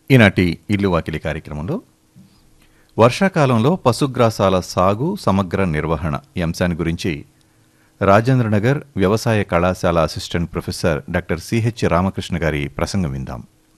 ఈనాటి ఇల్లు వాకిలి కార్యక్రమంలో వర్షాకాలంలో పశుగ్రాసాల సాగు సమగ్ర నిర్వహణ ఈ అంశాన్ని గురించి రాజేంద్రనగర్ వ్యవసాయ కళాశాల assistant professor doctor CH Ramakrishna గారి ప్రసంగం విందాం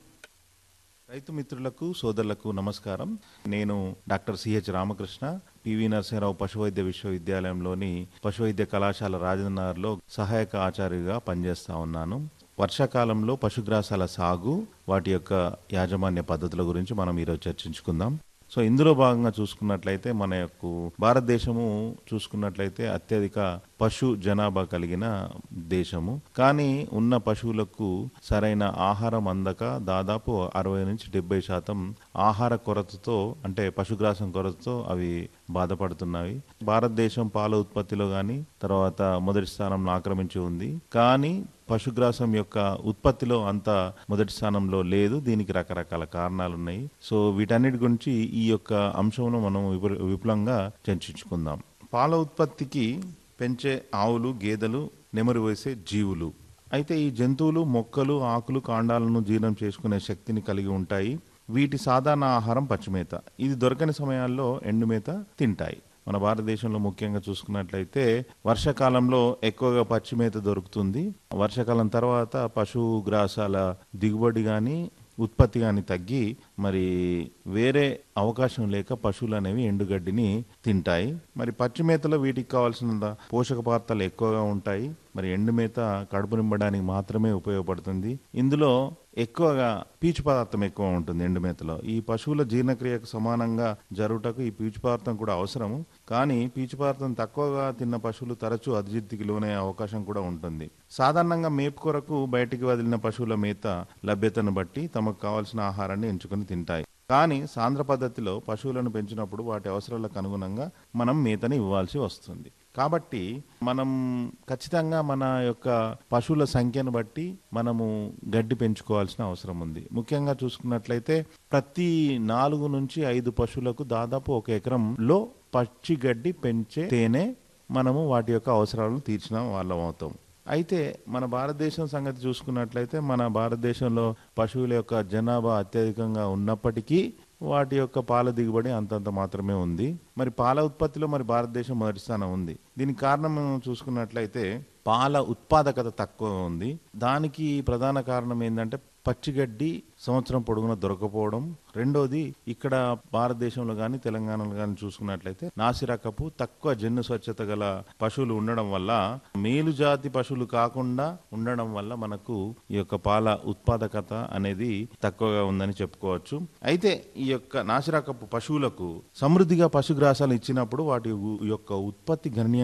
రైతు మిత్రులకు సోదరులకు నమస్కారం నేను doctor CH Ramakrishna PV Narasimharao పశువైద్య విశ్వవిద్యాలయంలోని పశువైద్య కళాశాల రాజనగర్లో సహాయక ఆచార్యుగా పనిచేస్తా ఉన్నాను వర్షాకాలంలో పశుగ్రాసాల సాగు వాటి యొక్క యాజమాన్య పద్ధతుల గురించి మనం ఈరోజు చర్చించుకుందాం సో ఇందులో భాగంగా చూసుకున్నట్లయితే మన యొక్క భారతదేశము చూసుకున్నట్లయితే అత్యధిక పశు జనాభా కలిగిన దేశము కానీ ఉన్న పశువులకు సరైన ఆహారం అందక దాదాపు అరవై నుంచి డెబ్బై శాతం ఆహార కొరతతో అంటే పశుగ్రాసం కొరతతో అవి బాధపడుతున్నవి భారతదేశం పాల ఉత్పత్తిలో కానీ తర్వాత మొదటి స్థానంలో ఆక్రమించి ఉంది కానీ పశుగ్రాసం యొక్క ఉత్పత్తిలో అంత మొదటి స్థానంలో లేదు దీనికి రకరకాల కారణాలు ఉన్నాయి సో వీటన్నిటి గురించి ఈ యొక్క అంశంలో మనం విపు- విపులంగా చర్చించుకుందాం పాల ఉత్పత్తికి పెంచే ఆవులు గేదెలు నెమరు వేసే జీవులు అయితే ఈ జంతువులు మొక్కలు ఆకులు కాండాలను జీర్ణం చేసుకునే శక్తిని కలిగి ఉంటాయి వీటి సాధారణ ఆహారం పచ్చిమేత ఇది దొరకని సమయాల్లో ఎండుమేత తింటాయి మన భారతదేశంలో ముఖ్యంగా చూసుకున్నట్లయితే వర్షాకాలంలో ఎక్కువగా పచ్చిమేత దొరుకుతుంది వర్షాకాలం తర్వాత పశు గ్రాసాల దిగుబడి కానీ ఉత్పత్తి కానీ తగ్గి మరి వేరే అవకాశం లేక పశువులు అనేవి ఎండుగడ్డిని తింటాయి మరి పచ్చి మేతలో వీటికి కావాల్సిన పోషక పదార్థాలు ఎక్కువగా ఉంటాయి మరి ఎండు మేత కడుపు నింపడానికి మాత్రమే ఉపయోగపడుతుంది ఇందులో ఎక్కువగా పీచు పదార్థం ఎక్కువ ఉంటుంది ఎండు మేతలో ఈ పశువుల జీర్ణక్రియకు సమానంగా జరుగుటకు ఈ పీచు పదార్థం కూడా అవసరము కానీ పీచు పదార్థం తక్కువగా తిన్న పశువులు తరచూ అభివృద్ధికి లోనే అవకాశం కూడా ఉంటుంది సాధారణంగా మేపు కొరకు బయటికి వదిలిన పశువుల మేత లభ్యతను బట్టి తమకు కావాల్సిన ఆహారాన్ని ఎంచుకొని తింటాయి కానీ సాంద్ర పద్ధతిలో పశువులను పెంచినప్పుడు వాటి అవసరాలకు అనుగుణంగా మనం మేతని ఇవ్వాల్సి వస్తుంది కాబట్టి మనం ఖచ్చితంగా మన యొక్క పశువుల సంఖ్యను బట్టి మనము గడ్డి పెంచుకోవాల్సిన అవసరం ఉంది ముఖ్యంగా చూసుకున్నట్లయితే ప్రతి నాలుగు నుంచి ఐదు పశువులకు దాదాపు ఒక ఎకరంలో పచ్చి గడ్డి పెంచే తేనె మనము వాటి యొక్క అవసరాలను తీర్చిన వాళ్ళం అవుతాం అయితే మన భారతదేశం సంగతి చూసుకున్నట్లయితే మన భారతదేశంలో పశువుల యొక్క జనాభా అత్యధికంగా ఉన్నప్పటికీ వాటి యొక్క పాల దిగుబడి అంతంత మాత్రమే ఉంది మరి పాల ఉత్పత్తిలో మరి భారతదేశం మొదటి స్థానం ఉంది దీనికి కారణం మనం చూసుకున్నట్లయితే పాల ఉత్పాదకత తక్కువ ఉంది దానికి ప్రధాన కారణం ఏంటంటే పచ్చిగడ్డి సంవత్సరం పొడుగున దొరకపోవడం రెండోది ఇక్కడ భారతదేశంలో కానీ తెలంగాణలో కానీ చూసుకున్నట్లయితే నాసిరకపు తక్కువ జన్ను స్వచ్ఛత గల పశువులు ఉండడం వల్ల మేలు జాతి పశువులు కాకుండా ఉండడం వల్ల మనకు ఈ యొక్క పాల ఉత్పాదకత అనేది తక్కువగా ఉందని చెప్పుకోవచ్చు అయితే ఈ యొక్క నాసిరకపు పశువులకు సమృద్ధిగా పశుగ్రాసాలు ఇచ్చినప్పుడు వాటి ఉ- యొక్క ఉత్పత్తి గణనీయంగా